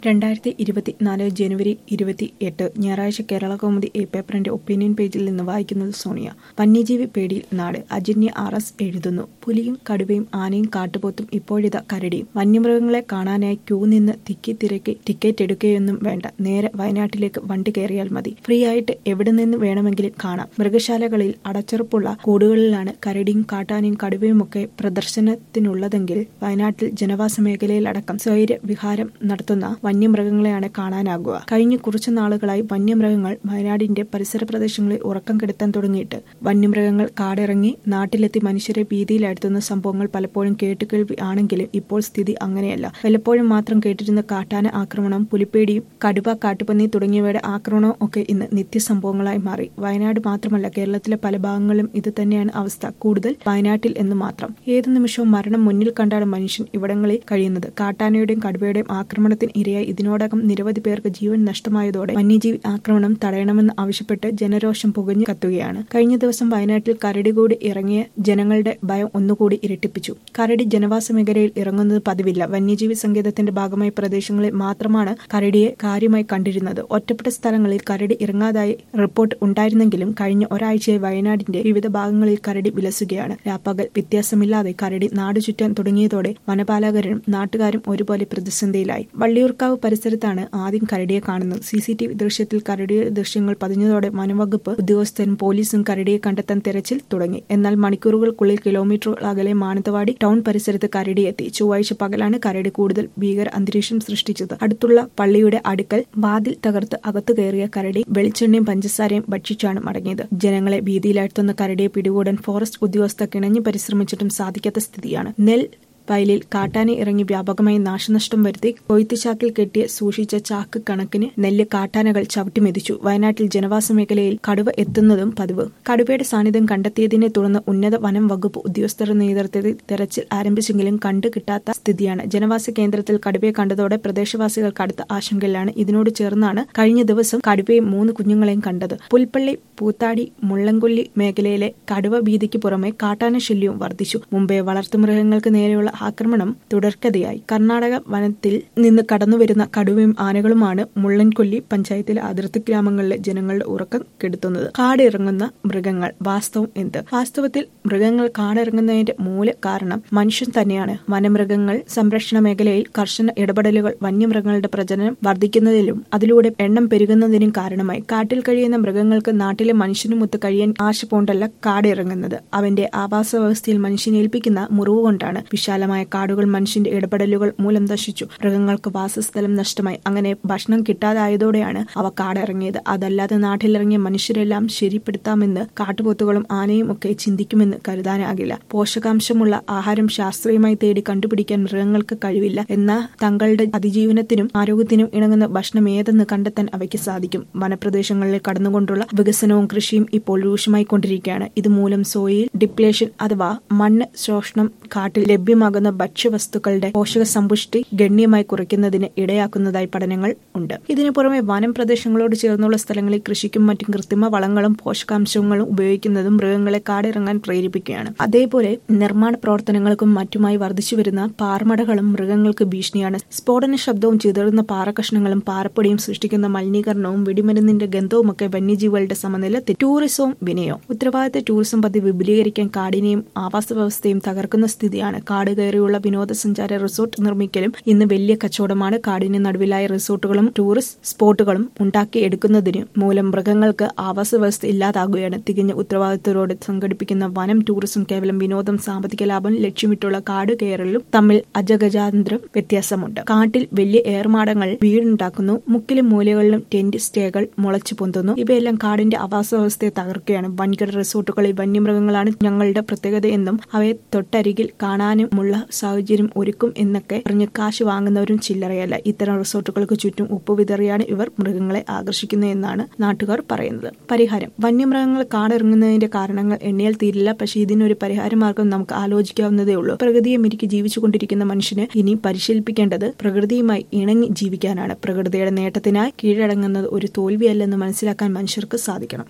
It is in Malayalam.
രണ്ടായിരത്തി ഇരുപത്തിനാല് ജനുവരി ഇരുപത്തി എട്ട് ഞായറാഴ്ച കേരള കൗമുദി എ പേപ്പറിന്റെ ഒപ്പീനിയൻ പേജിൽ നിന്ന് വായിക്കുന്നത് സോണിയ വന്യജീവി പേടിയിൽ നാട് അജന്യ ആർ എസ് എഴുതുന്നു പുലിയും കടുവയും ആനയും കാട്ടുപോത്തും ഇപ്പോഴിതാ കരടിയും വന്യമൃഗങ്ങളെ കാണാനായി ക്യൂ നിന്ന് തിക്കി തിരക്കി ടിക്കറ്റ് എടുക്കുകയൊന്നും വേണ്ട നേരെ വയനാട്ടിലേക്ക് വണ്ടി കയറിയാൽ മതി ഫ്രീ ആയിട്ട് എവിടെ നിന്ന് വേണമെങ്കിലും കാണാം മൃഗശാലകളിൽ അടച്ചുറപ്പുള്ള കൂടുകളിലാണ് കരടിയും കാട്ടാനയും കടുവയുമൊക്കെ പ്രദർശനത്തിനുള്ളതെങ്കിൽ വയനാട്ടിൽ ജനവാസ മേഖലയിലടക്കം സ്വൈര്യ വിഹാരം നടത്തുന്ന വന്യമൃഗങ്ങളെയാണ് കാണാനാകുക കഴിഞ്ഞ കുറച്ചു നാളുകളായി വന്യമൃഗങ്ങൾ വയനാടിന്റെ പരിസര പ്രദേശങ്ങളിൽ ഉറക്കം കെടുത്താൻ തുടങ്ങിയിട്ട് വന്യമൃഗങ്ങൾ കാടിറങ്ങി നാട്ടിലെത്തി മനുഷ്യരെ ഭീതിയിലാഴ്ത്തുന്ന സംഭവങ്ങൾ പലപ്പോഴും കേട്ടുകേൾവി ആണെങ്കിലും ഇപ്പോൾ സ്ഥിതി അങ്ങനെയല്ല വല്ലപ്പോഴും മാത്രം കേട്ടിരുന്ന കാട്ടാന ആക്രമണം പുലിപ്പേടിയും കടുവ കാട്ടുപന്നി തുടങ്ങിയവയുടെ ആക്രമണവും ഒക്കെ ഇന്ന് നിത്യസംഭവങ്ങളായി മാറി വയനാട് മാത്രമല്ല കേരളത്തിലെ പല ഭാഗങ്ങളിലും ഇത് തന്നെയാണ് അവസ്ഥ കൂടുതൽ വയനാട്ടിൽ എന്ന് മാത്രം ഏതു നിമിഷവും മരണം മുന്നിൽ കണ്ടാണ് മനുഷ്യൻ ഇവിടങ്ങളിൽ കഴിയുന്നത് കാട്ടാനയുടെയും കടുവയുടെയും ആക്രമണത്തിന് ഇരയായി ഇതിനോടകം നിരവധി പേർക്ക് ജീവൻ നഷ്ടമായതോടെ വന്യജീവി ആക്രമണം തടയണമെന്ന് ആവശ്യപ്പെട്ട് ജനരോഷം പുകഞ്ഞു കത്തുകയാണ് കഴിഞ്ഞ ദിവസം വയനാട്ടിൽ കരടി കൂടി ഇറങ്ങിയ ജനങ്ങളുടെ ഭയം ഒന്നുകൂടി ഇരട്ടിപ്പിച്ചു കരടി ജനവാസ മേഖലയിൽ ഇറങ്ങുന്നത് പതിവില്ല വന്യജീവി സങ്കേതത്തിന്റെ ഭാഗമായ പ്രദേശങ്ങളിൽ മാത്രമാണ് കരടിയെ കാര്യമായി കണ്ടിരുന്നത് ഒറ്റപ്പെട്ട സ്ഥലങ്ങളിൽ കരടി ഇറങ്ങാതായി റിപ്പോർട്ട് ഉണ്ടായിരുന്നെങ്കിലും കഴിഞ്ഞ ഒരാഴ്ചയായി വയനാടിന്റെ വിവിധ ഭാഗങ്ങളിൽ കരടി വിലസുകയാണ് രാപ്പകൽ വ്യത്യാസമില്ലാതെ കരടി നാടു ചുറ്റാൻ തുടങ്ങിയതോടെ വനപാലകരും നാട്ടുകാരും ഒരുപോലെ പ്രതിസന്ധിയിലായി വള്ളിയൂർക്കാവ് പരിസരത്താണ് ആദ്യം കരടിയെ കാണുന്നത് സി സി ടി വി ദൃശ്യത്തിൽ കരടിയുടെ ദൃശ്യങ്ങൾ പതിഞ്ഞതോടെ വനവകുപ്പ് ഉദ്യോഗസ്ഥരും പോലീസും കരടിയെ കണ്ടെത്താൻ തെരച്ചിൽ തുടങ്ങി എന്നാൽ മണിക്കൂറുകൾക്കുള്ളിൽ കിലോമീറ്റർ അകലെ മാനന്തവാടി ടൗൺ പരിസരത്ത് കരടിയെത്തി ചൊവ്വാഴ്ച പകലാണ് കരടി കൂടുതൽ ഭീകര അന്തരീക്ഷം സൃഷ്ടിച്ചത് അടുത്തുള്ള പള്ളിയുടെ അടുക്കൽ വാതിൽ തകർത്ത് അകത്തു കയറിയ കരടി വെളിച്ചെണ്ണയും പഞ്ചസാരയും ഭക്ഷിച്ചാണ് മടങ്ങിയത് ജനങ്ങളെ ഭീതിയിലാഴ്ത്തുന്ന കരടിയെ പിടികൂടാൻ ഫോറസ്റ്റ് ഉദ്യോഗസ്ഥർ കിണഞ്ഞു പരിശ്രമിച്ചിട്ടും സാധിക്കാത്ത സ്ഥിതിയാണ് നെൽ വയലിൽ കാട്ടാന ഇറങ്ങി വ്യാപകമായി നാശനഷ്ടം വരുത്തി കൊയ്ത്തുചാക്കിൽ കെട്ടിയ സൂക്ഷിച്ച ചാക്ക് കണക്കിന് നെല്ല് കാട്ടാനകൾ ചവിട്ടിമെതിച്ചു വയനാട്ടിൽ ജനവാസ മേഖലയിൽ കടുവ എത്തുന്നതും പതിവ് കടുവയുടെ സാന്നിധ്യം കണ്ടെത്തിയതിനെ തുടർന്ന് ഉന്നത വനം വകുപ്പ് ഉദ്യോഗസ്ഥരുടെ നേതൃത്വത്തിൽ തെരച്ചിൽ ആരംഭിച്ചെങ്കിലും കണ്ടു കിട്ടാത്ത സ്ഥിതിയാണ് ജനവാസ കേന്ദ്രത്തിൽ കടുവയെ കണ്ടതോടെ പ്രദേശവാസികൾ കടുത്ത ആശങ്കയിലാണ് ഇതിനോട് ചേർന്നാണ് കഴിഞ്ഞ ദിവസം കടുവയും മൂന്ന് കുഞ്ഞുങ്ങളെയും കണ്ടത് പുൽപ്പള്ളി പൂത്താടി മുള്ളൻകൊല്ലി മേഖലയിലെ കടുവ ഭീതിക്ക് പുറമെ കാട്ടാന ശല്യവും വർദ്ധിച്ചു മുമ്പേ വളർത്തുമൃഗങ്ങൾക്ക് നേരെയുള്ള ആക്രമണം തുടർക്കഥയായി കർണാടക വനത്തിൽ നിന്ന് കടന്നുവരുന്ന കടുവയും ആനകളുമാണ് മുള്ളൻകൊല്ലി പഞ്ചായത്തിലെ അതിർത്തി ഗ്രാമങ്ങളിലെ ജനങ്ങളുടെ ഉറക്കം കെടുത്തുന്നത് കാടിറങ്ങുന്ന മൃഗങ്ങൾ വാസ്തവം എന്ത് വാസ്തവത്തിൽ മൃഗങ്ങൾ കാടിറങ്ങുന്നതിന്റെ മൂല കാരണം മനുഷ്യൻ തന്നെയാണ് വനമൃഗങ്ങൾ സംരക്ഷണ മേഖലയിൽ കർശന ഇടപെടലുകൾ വന്യമൃഗങ്ങളുടെ പ്രജനനം വർദ്ധിക്കുന്നതിലും അതിലൂടെ എണ്ണം പെരുകുന്നതിനും കാരണമായി കാട്ടിൽ കഴിയുന്ന മൃഗങ്ങൾക്ക് നാട്ടിലെ മനുഷ്യനുമൊത്ത് കഴിയാൻ ആശ പോണ്ടല്ല കാടിറങ്ങുന്നത് അവന്റെ ആവാസ വ്യവസ്ഥയിൽ മനുഷ്യനേൽപ്പിക്കുന്ന മുറിവ് കൊണ്ടാണ് വിശാലമായ കാടുകൾ മനുഷ്യന്റെ ഇടപെടലുകൾ മൂലം നശിച്ചു മൃഗങ്ങൾക്ക് വാസസ്ഥലം നഷ്ടമായി അങ്ങനെ ഭക്ഷണം കിട്ടാതായതോടെയാണ് അവ കാടിറങ്ങിയത് അതല്ലാതെ നാട്ടിലിറങ്ങിയ മനുഷ്യരെല്ലാം ശരിപ്പെടുത്താമെന്ന് കാട്ടുപോത്തുകളും ആനയും ഒക്കെ ചിന്തിക്കുമെന്ന് കരുതാനാകില്ല പോഷകാംശമുള്ള ആഹാരം ശാസ്ത്രീയമായി തേടി കണ്ടുപിടിക്കാൻ മൃഗങ്ങൾക്ക് കഴിവില്ല എന്നാൽ തങ്ങളുടെ അതിജീവനത്തിനും ആരോഗ്യത്തിനും ഇണങ്ങുന്ന ഭക്ഷണം ഏതെന്ന് കണ്ടെത്താൻ അവയ്ക്ക് സാധിക്കും വനപ്രദേശങ്ങളിൽ കടന്നുകൊണ്ടുള്ള വികസനവും കൃഷിയും ഇപ്പോൾ രൂക്ഷമായി കൊണ്ടിരിക്കുകയാണ് ഇതുമൂലം സോയിൽ ഡിപ്ലേഷൻ അഥവാ മണ്ണ് ശോഷണം കാട്ടിൽ ലഭ്യമാകുന്ന ഭക്ഷ്യവസ്തുക്കളുടെ പോഷക സമ്പുഷ്ടി ഗണ്യമായി കുറയ്ക്കുന്നതിന് ഇടയാക്കുന്നതായി പഠനങ്ങൾ ഉണ്ട് ഇതിനു പുറമെ വനം പ്രദേശങ്ങളോട് ചേർന്നുള്ള സ്ഥലങ്ങളിൽ കൃഷിക്കും മറ്റും കൃത്രിമ വളങ്ങളും പോഷകാംശങ്ങളും ഉപയോഗിക്കുന്നതും മൃഗങ്ങളെ കാടിറങ്ങാൻ പ്രേരിപ്പിക്കുകയാണ് അതേപോലെ നിർമ്മാണ പ്രവർത്തനങ്ങൾക്കും മറ്റുമായി വർദ്ധിച്ചുവരുന്ന പാറമടകളും മൃഗങ്ങൾക്ക് ഭീഷണിയാണ് സ്ഫോടന ശബ്ദവും ചിതറുന്ന പാറകഷ്ണങ്ങളും പാറപ്പൊടിയും സൃഷ്ടിക്കുന്ന മലിനീകരണവും വെടിമരുന്നിന്റെ ഗന്ധവുമൊക്കെ വന്യജീവികളുടെ സമനില ടൂറിസവും വിനയവും ഉത്തരവാദിത്ത ടൂറിസം പദ്ധതി വിപുലീകരിക്കാൻ കാടിനെയും ആവാസ വ്യവസ്ഥയും തകർക്കുന്ന സ്ഥിതിയാണ് കാട് കയറിയുള്ള വിനോദസഞ്ചാര റിസോർട്ട് നിർമ്മിക്കലും ഇന്ന് വലിയ കച്ചവടമാണ് കാടിന് നടുവിലായ റിസോർട്ടുകളും ടൂറിസ്റ്റ് സ്പോട്ടുകളും ഉണ്ടാക്കിയെടുക്കുന്നതിന് മൂലം മൃഗങ്ങൾക്ക് ആവാസ വ്യവസ്ഥ ഇല്ലാതാകുകയാണ് തികഞ്ഞ ഉത്തരവാദിത്തത്തോടെ സംഘടിപ്പിക്കുന്ന വനം ടൂറിസം കേവലം വിനോദം സാമ്പത്തിക ലാഭം ലക്ഷ്യമിട്ടുള്ള കാട് കയറലും തമ്മിൽ അജഗജാന്തരം വ്യത്യാസമുണ്ട് കാട്ടിൽ വലിയ ഏർമാടങ്ങൾ വീടുണ്ടാക്കുന്നു മുക്കിലും മൂലകളിലും ടെന്റ് സ്റ്റേകൾ മുളച്ചു പൊന്തുന്നു ഇവയെല്ലാം കാടിന്റെ ആവാസ വ്യവസ്ഥയെ തകർക്കുകയാണ് വൻകിട റിസോർട്ടുകളിൽ വന്യമൃഗങ്ങളാണ് ഞങ്ങളുടെ പ്രത്യേകത എന്നും അവയെ തൊട്ടരികിൽ കാണാനുമുള്ള സാഹചര്യം ഒരുക്കും എന്നൊക്കെ പറഞ്ഞ് കാശ് വാങ്ങുന്നവരും ചില്ലറയല്ല ഇത്തരം റിസോർട്ടുകൾക്ക് ചുറ്റും ഉപ്പ് വിതറിയാണ് ഇവർ മൃഗങ്ങളെ ആകർഷിക്കുന്നതെന്നാണ് നാട്ടുകാർ പറയുന്നത് പരിഹാരം വന്യമൃഗങ്ങൾ കാടിറങ്ങുന്നതിന്റെ കാരണങ്ങൾ എണ്ണിയാൽ തീരില്ല പക്ഷെ ഇതിനൊരു പരിഹാര മാർഗം നമുക്ക് ആലോചിക്കാവുന്നതേ ഉള്ളൂ പ്രകൃതിയെ മിരിക്ക് ജീവിച്ചുകൊണ്ടിരിക്കുന്ന മനുഷ്യന് ഇനി പരിശീലിപ്പിക്കേണ്ടത് പ്രകൃതിയുമായി ഇണങ്ങി ജീവിക്കാനാണ് പ്രകൃതിയുടെ നേട്ടത്തിനായി കീഴടങ്ങുന്നത് ഒരു തോൽവിയല്ലെന്ന് മനസ്സിലാക്കാൻ മനുഷ്യർക്ക് സാധിക്കണം